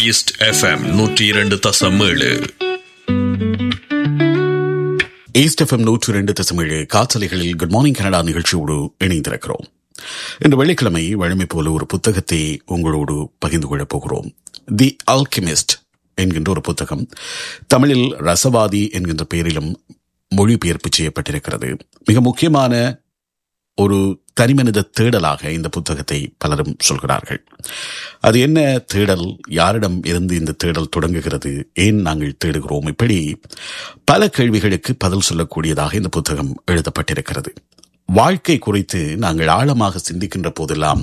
east FM நூற்றி இரண்டு தசம் ஏழு ஈஸ்ட் எஃப்எம் நூற்று இரண்டு தசமேழு காற்றலைகளில் குட் மார்னிங் கனடா நிகழ்ச்சியோடு இணைந்திருக்கிறோம் இன்று வெள்ளிக்கிழமை வழமை போல ஒரு புத்தகத்தை உங்களோடு பகிர்ந்து கொள்ளப் போகிறோம் தி ஆல்கிமிஸ்ட் என்கின்ற ஒரு புத்தகம் தமிழில் ரசவாதி என்கின்ற பெயரிலும் மொழிபெயர்ப்பு செய்யப்பட்டிருக்கிறது மிக முக்கியமான ஒரு தனிமனித தேடலாக இந்த புத்தகத்தை பலரும் சொல்கிறார்கள் அது என்ன தேடல் யாரிடம் இருந்து இந்த தேடல் தொடங்குகிறது ஏன் நாங்கள் தேடுகிறோம் இப்படி பல கேள்விகளுக்கு பதில் சொல்லக்கூடியதாக இந்த புத்தகம் எழுதப்பட்டிருக்கிறது வாழ்க்கை குறித்து நாங்கள் ஆழமாக சிந்திக்கின்ற போதெல்லாம்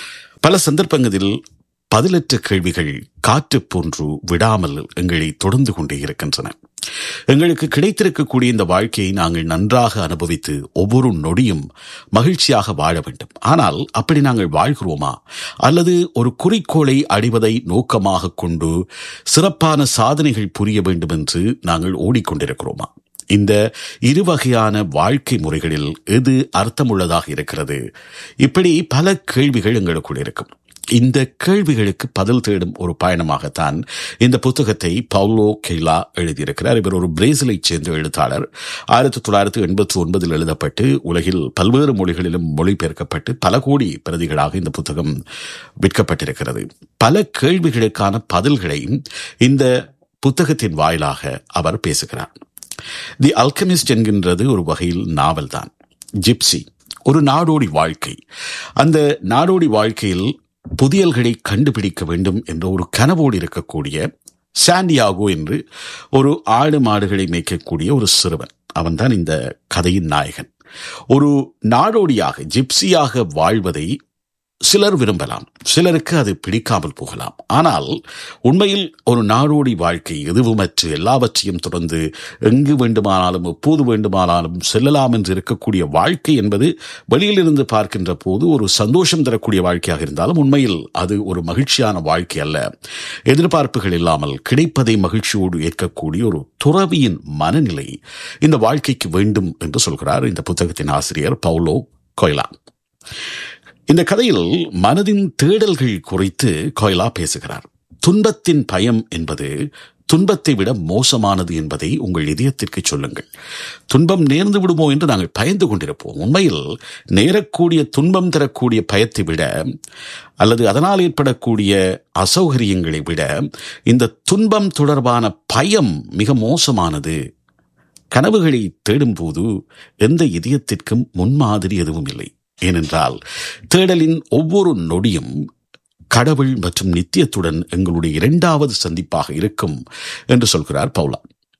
பல சந்தர்ப்பங்களில் பதிலற்ற கேள்விகள் காற்று போன்று விடாமல் எங்களை தொடர்ந்து கொண்டே இருக்கின்றன எங்களுக்கு கிடைத்திருக்கக்கூடிய இந்த வாழ்க்கையை நாங்கள் நன்றாக அனுபவித்து ஒவ்வொரு நொடியும் மகிழ்ச்சியாக வாழ வேண்டும் ஆனால் அப்படி நாங்கள் வாழ்கிறோமா அல்லது ஒரு குறிக்கோளை அடைவதை நோக்கமாக கொண்டு சிறப்பான சாதனைகள் புரிய வேண்டும் என்று நாங்கள் ஓடிக்கொண்டிருக்கிறோமா இந்த இரு வகையான வாழ்க்கை முறைகளில் எது அர்த்தமுள்ளதாக இருக்கிறது இப்படி பல கேள்விகள் எங்களுக்குள் இருக்கும் இந்த கேள்விகளுக்கு பதில் தேடும் ஒரு பயணமாகத்தான் இந்த புத்தகத்தை பவுலோ கெய்லா எழுதியிருக்கிறார் இவர் ஒரு பிரேசிலைச் சேர்ந்த எழுத்தாளர் ஆயிரத்தி தொள்ளாயிரத்தி எண்பத்தி ஒன்பதில் எழுதப்பட்டு உலகில் பல்வேறு மொழிகளிலும் மொழிபெயர்க்கப்பட்டு பல கோடி பிரதிகளாக இந்த புத்தகம் விற்கப்பட்டிருக்கிறது பல கேள்விகளுக்கான பதில்களை இந்த புத்தகத்தின் வாயிலாக அவர் பேசுகிறார் தி அல்கமிஸ்ட் என்கின்றது ஒரு வகையில் நாவல் தான் ஜிப்சி ஒரு நாடோடி வாழ்க்கை அந்த நாடோடி வாழ்க்கையில் புதியல்களை கண்டுபிடிக்க வேண்டும் என்ற ஒரு கனவோடு இருக்கக்கூடிய சாண்டியாகோ என்று ஒரு ஆடு மாடுகளை மேய்க்கக்கூடிய ஒரு சிறுவன் அவன்தான் இந்த கதையின் நாயகன் ஒரு நாடோடியாக ஜிப்சியாக வாழ்வதை சிலர் விரும்பலாம் சிலருக்கு அது பிடிக்காமல் போகலாம் ஆனால் உண்மையில் ஒரு நாடோடி வாழ்க்கை எதுவுமற்று எல்லாவற்றையும் தொடர்ந்து எங்கு வேண்டுமானாலும் எப்போது வேண்டுமானாலும் செல்லலாம் என்று இருக்கக்கூடிய வாழ்க்கை என்பது வெளியிலிருந்து பார்க்கின்ற போது ஒரு சந்தோஷம் தரக்கூடிய வாழ்க்கையாக இருந்தாலும் உண்மையில் அது ஒரு மகிழ்ச்சியான வாழ்க்கை அல்ல எதிர்பார்ப்புகள் இல்லாமல் கிடைப்பதை மகிழ்ச்சியோடு ஏற்கக்கூடிய ஒரு துறவியின் மனநிலை இந்த வாழ்க்கைக்கு வேண்டும் என்று சொல்கிறார் இந்த புத்தகத்தின் ஆசிரியர் பவுலோ கொய்லா இந்த கதையில் மனதின் தேடல்கள் குறித்து கொய்லா பேசுகிறார் துன்பத்தின் பயம் என்பது துன்பத்தை விட மோசமானது என்பதை உங்கள் இதயத்திற்கு சொல்லுங்கள் துன்பம் நேர்ந்து விடுமோ என்று நாங்கள் பயந்து கொண்டிருப்போம் உண்மையில் நேரக்கூடிய துன்பம் தரக்கூடிய பயத்தை விட அல்லது அதனால் ஏற்படக்கூடிய அசௌகரியங்களை விட இந்த துன்பம் தொடர்பான பயம் மிக மோசமானது கனவுகளை தேடும்போது எந்த இதயத்திற்கும் முன்மாதிரி எதுவும் இல்லை ஏனென்றால் தேடலின் ஒவ்வொரு நொடியும் கடவுள் மற்றும் நித்தியத்துடன் எங்களுடைய இரண்டாவது சந்திப்பாக இருக்கும் என்று சொல்கிறார் பவுலா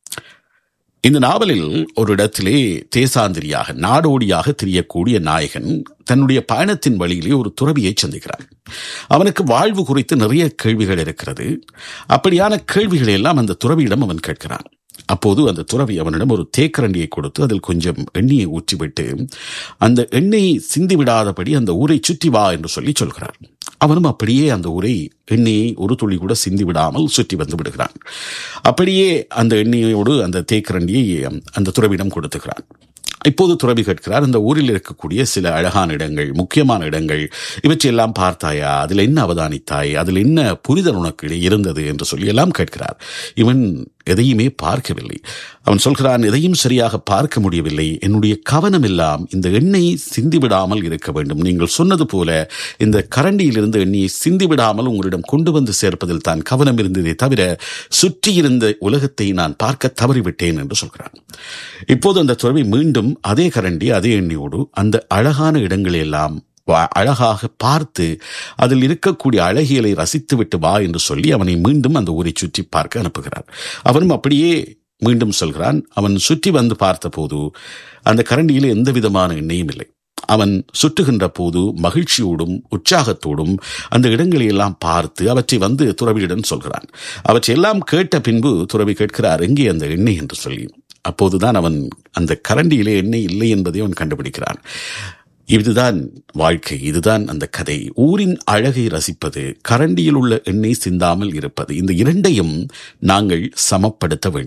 இந்த நாவலில் ஒரு இடத்திலே தேசாந்திரியாக நாடோடியாக தெரியக்கூடிய நாயகன் தன்னுடைய பயணத்தின் வழியிலே ஒரு துறவியை சந்திக்கிறார் அவனுக்கு வாழ்வு குறித்து நிறைய கேள்விகள் இருக்கிறது அப்படியான கேள்விகளை எல்லாம் அந்த துறவியிடம் அவன் கேட்கிறான் அப்போது அந்த துறவி அவனிடம் ஒரு தேக்கரண்டியை கொடுத்து அதில் கொஞ்சம் எண்ணெயை ஊற்றிவிட்டு அந்த எண்ணெயை சிந்திவிடாதபடி அந்த ஊரை சுற்றி வா என்று சொல்லி சொல்கிறார் அவனும் அப்படியே அந்த ஊரை எண்ணெயை ஒரு துளி கூட சிந்தி விடாமல் சுற்றி வந்து விடுகிறான் அப்படியே அந்த எண்ணெயோடு அந்த தேக்கரண்டியை அந்த துறவிடம் கொடுத்துகிறான் இப்போது துறவி கேட்கிறார் அந்த ஊரில் இருக்கக்கூடிய சில அழகான இடங்கள் முக்கியமான இடங்கள் இவற்றையெல்லாம் பார்த்தாயா அதில் என்ன அவதானித்தாய் அதில் என்ன புரிதல் உனக்கு இருந்தது என்று சொல்லி எல்லாம் கேட்கிறார் இவன் எதையுமே பார்க்கவில்லை அவன் சொல்கிறான் எதையும் சரியாக பார்க்க முடியவில்லை என்னுடைய கவனம் எல்லாம் இந்த எண்ணெயை சிந்திவிடாமல் இருக்க வேண்டும் நீங்கள் சொன்னது போல இந்த கரண்டியிலிருந்து எண்ணெயை சிந்திவிடாமல் உங்களிடம் கொண்டு வந்து சேர்ப்பதில் தான் கவனம் இருந்ததே தவிர சுற்றி இருந்த உலகத்தை நான் பார்க்க தவறிவிட்டேன் என்று சொல்கிறான் இப்போது அந்த துறவி மீண்டும் அதே கரண்டி அதே எண்ணெயோடு அந்த அழகான இடங்களை எல்லாம் அழகாக பார்த்து அதில் இருக்கக்கூடிய அழகியலை ரசித்துவிட்டு வா என்று சொல்லி அவனை மீண்டும் அந்த ஊரை சுற்றி பார்க்க அனுப்புகிறார் அவனும் அப்படியே மீண்டும் சொல்கிறான் அவன் சுற்றி வந்து பார்த்தபோது அந்த கரண்டியில் எந்த விதமான எண்ணெயும் இல்லை அவன் சுற்றுகின்ற போது மகிழ்ச்சியோடும் உற்சாகத்தோடும் அந்த இடங்களை எல்லாம் பார்த்து அவற்றை வந்து துறவியிடம் சொல்கிறான் அவற்றை எல்லாம் கேட்ட பின்பு துறவி கேட்கிறார் எங்கே அந்த எண்ணெய் என்று சொல்லி அப்போதுதான் அவன் அந்த கரண்டியிலே எண்ணெய் இல்லை என்பதை அவன் கண்டுபிடிக்கிறான் இதுதான் வாழ்க்கை இதுதான் அந்த கதை ஊரின் அழகை ரசிப்பது கரண்டியில் உள்ள எண்ணெய் சிந்தாமல் இருப்பது இந்த இரண்டையும் நாங்கள் சமப்படுத்த வேண்டும்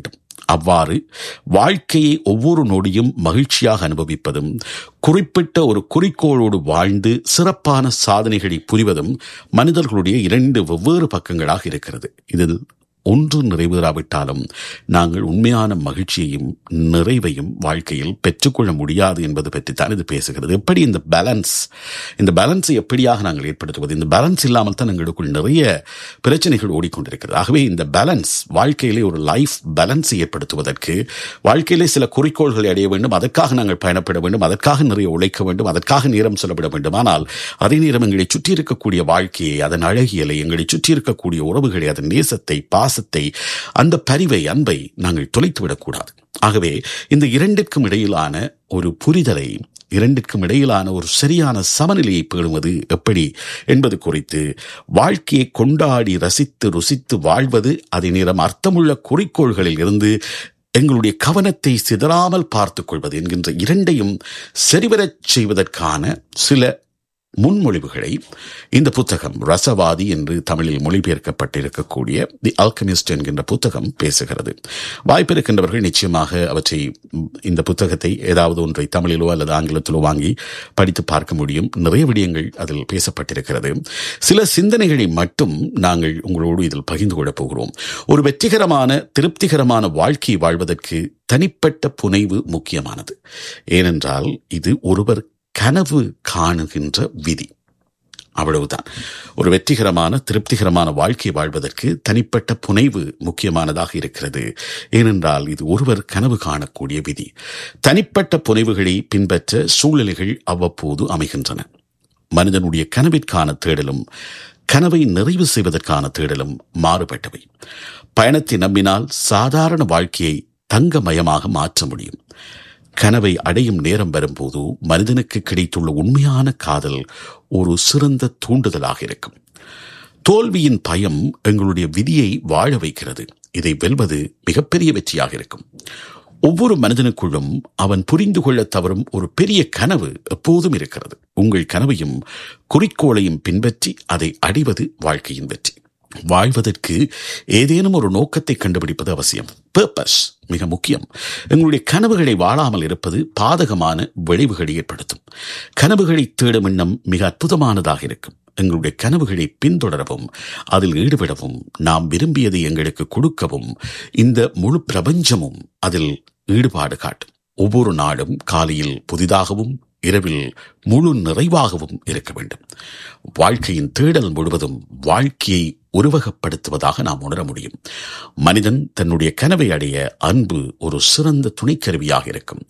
அவ்வாறு வாழ்க்கையை ஒவ்வொரு நொடியும் மகிழ்ச்சியாக அனுபவிப்பதும் குறிப்பிட்ட ஒரு குறிக்கோளோடு வாழ்ந்து சிறப்பான சாதனைகளை புரிவதும் மனிதர்களுடைய இரண்டு வெவ்வேறு பக்கங்களாக இருக்கிறது இதில் ஒன்று நிறைவேறாவிட்டாலும் நாங்கள் உண்மையான மகிழ்ச்சியையும் நிறைவையும் வாழ்க்கையில் பெற்றுக்கொள்ள முடியாது என்பது பற்றித்தான் இது பேசுகிறது எப்படி இந்த பேலன்ஸ் இந்த பேலன்ஸை எப்படியாக நாங்கள் ஏற்படுத்துவது இந்த பேலன்ஸ் இல்லாமல் தான் எங்களுக்குள் நிறைய பிரச்சனைகள் ஓடிக்கொண்டிருக்கிறது ஆகவே இந்த பேலன்ஸ் வாழ்க்கையிலே ஒரு லைஃப் பேலன்ஸை ஏற்படுத்துவதற்கு வாழ்க்கையிலே சில குறிக்கோள்களை அடைய வேண்டும் அதற்காக நாங்கள் பயணப்பட வேண்டும் அதற்காக நிறைய உழைக்க வேண்டும் அதற்காக நேரம் செலவிட வேண்டும் ஆனால் அதே நேரம் எங்களை சுற்றி இருக்கக்கூடிய வாழ்க்கையை அதன் அழகியலை எங்களை சுற்றி இருக்கக்கூடிய உறவுகளை அதன் நேசத்தை பாசத்தை அந்த பரிவை அன்பை நாங்கள் தொலைத்துவிடக்கூடாது ஆகவே இந்த இரண்டிற்கும் இடையிலான ஒரு புரிதலை இரண்டிற்கும் இடையிலான ஒரு சரியான சமநிலையை பேணுவது எப்படி என்பது குறித்து வாழ்க்கையை கொண்டாடி ரசித்து ருசித்து வாழ்வது அதே நேரம் அர்த்தமுள்ள குறிக்கோள்களில் இருந்து எங்களுடைய கவனத்தை சிதறாமல் பார்த்துக் கொள்வது என்கின்ற இரண்டையும் சரிவரச் செய்வதற்கான சில முன்மொழிவுகளை இந்த புத்தகம் ரசவாதி என்று தமிழில் மொழிபெயர்க்கப்பட்டிருக்கக்கூடிய தி அல்கமிஸ்ட் என்கின்ற புத்தகம் பேசுகிறது வாய்ப்பிருக்கின்றவர்கள் நிச்சயமாக அவற்றை இந்த புத்தகத்தை ஏதாவது ஒன்றை தமிழிலோ அல்லது ஆங்கிலத்திலோ வாங்கி படித்து பார்க்க முடியும் நிறைய விடயங்கள் அதில் பேசப்பட்டிருக்கிறது சில சிந்தனைகளை மட்டும் நாங்கள் உங்களோடு இதில் பகிர்ந்து கொள்ளப் போகிறோம் ஒரு வெற்றிகரமான திருப்திகரமான வாழ்க்கையை வாழ்வதற்கு தனிப்பட்ட புனைவு முக்கியமானது ஏனென்றால் இது ஒருவர் கனவு காணுகின்ற விதி அவ்வளவுதான் ஒரு வெற்றிகரமான திருப்திகரமான வாழ்க்கை வாழ்வதற்கு தனிப்பட்ட புனைவு முக்கியமானதாக இருக்கிறது ஏனென்றால் இது ஒருவர் கனவு காணக்கூடிய விதி தனிப்பட்ட புனைவுகளை பின்பற்ற சூழ்நிலைகள் அவ்வப்போது அமைகின்றன மனிதனுடைய கனவிற்கான தேடலும் கனவை நிறைவு செய்வதற்கான தேடலும் மாறுபட்டவை பயணத்தை நம்பினால் சாதாரண வாழ்க்கையை தங்கமயமாக மாற்ற முடியும் கனவை அடையும் நேரம் வரும்போது மனிதனுக்கு கிடைத்துள்ள உண்மையான காதல் ஒரு சிறந்த தூண்டுதலாக இருக்கும் தோல்வியின் பயம் எங்களுடைய விதியை வாழ வைக்கிறது இதை வெல்வது மிகப்பெரிய வெற்றியாக இருக்கும் ஒவ்வொரு மனிதனுக்குள்ளும் அவன் புரிந்து கொள்ள தவறும் ஒரு பெரிய கனவு எப்போதும் இருக்கிறது உங்கள் கனவையும் குறிக்கோளையும் பின்பற்றி அதை அடைவது வாழ்க்கையின் வெற்றி வாழ்வதற்கு ஏதேனும் ஒரு நோக்கத்தை கண்டுபிடிப்பது அவசியம் பர்பஸ் மிக முக்கியம் எங்களுடைய கனவுகளை வாழாமல் இருப்பது பாதகமான விளைவுகளை ஏற்படுத்தும் கனவுகளை தேடும் எண்ணம் மிக அற்புதமானதாக இருக்கும் எங்களுடைய கனவுகளை பின்தொடரவும் அதில் ஈடுபடவும் நாம் விரும்பியதை எங்களுக்கு கொடுக்கவும் இந்த முழு பிரபஞ்சமும் அதில் ஈடுபாடு காட்டும் ஒவ்வொரு நாளும் காலையில் புதிதாகவும் இரவில் முழு நிறைவாகவும் இருக்க வேண்டும் வாழ்க்கையின் தேடல் முழுவதும் வாழ்க்கையை உருவகப்படுத்துவதாக நாம் உணர முடியும் மனிதன் தன்னுடைய கனவை அடைய அன்பு ஒரு சிறந்த துணைக்கருவியாக இருக்கும்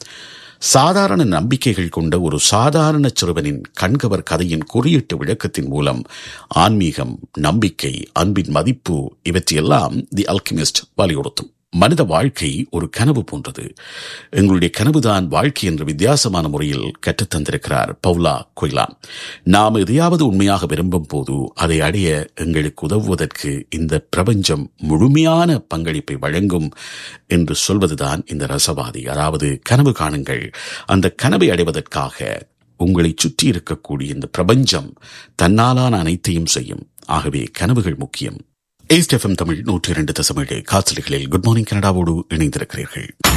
சாதாரண நம்பிக்கைகள் கொண்ட ஒரு சாதாரண சிறுவனின் கண்கவர் கதையின் குறியீட்டு விளக்கத்தின் மூலம் ஆன்மீகம் நம்பிக்கை அன்பின் மதிப்பு இவற்றையெல்லாம் தி அல்கிமிஸ்ட் வலியுறுத்தும் மனித வாழ்க்கை ஒரு கனவு போன்றது எங்களுடைய கனவுதான் வாழ்க்கை என்ற வித்தியாசமான முறையில் கற்றுத்தந்திருக்கிறார் பவுலா கொய்லான் நாம் எதையாவது உண்மையாக விரும்பும் போது அதை அடைய எங்களுக்கு உதவுவதற்கு இந்த பிரபஞ்சம் முழுமையான பங்களிப்பை வழங்கும் என்று சொல்வதுதான் இந்த ரசவாதி அதாவது கனவு காணுங்கள் அந்த கனவை அடைவதற்காக உங்களை சுற்றி இருக்கக்கூடிய இந்த பிரபஞ்சம் தன்னாலான அனைத்தையும் செய்யும் ஆகவே கனவுகள் முக்கியம் ஏஸ்ட் எஃப்எம் தமிழ் நூற்றி இரண்டு தசமேழு காசலிகளில் குட் மார்னிங் கனடாவோடு இணைந்திருக்கிறீர்கள்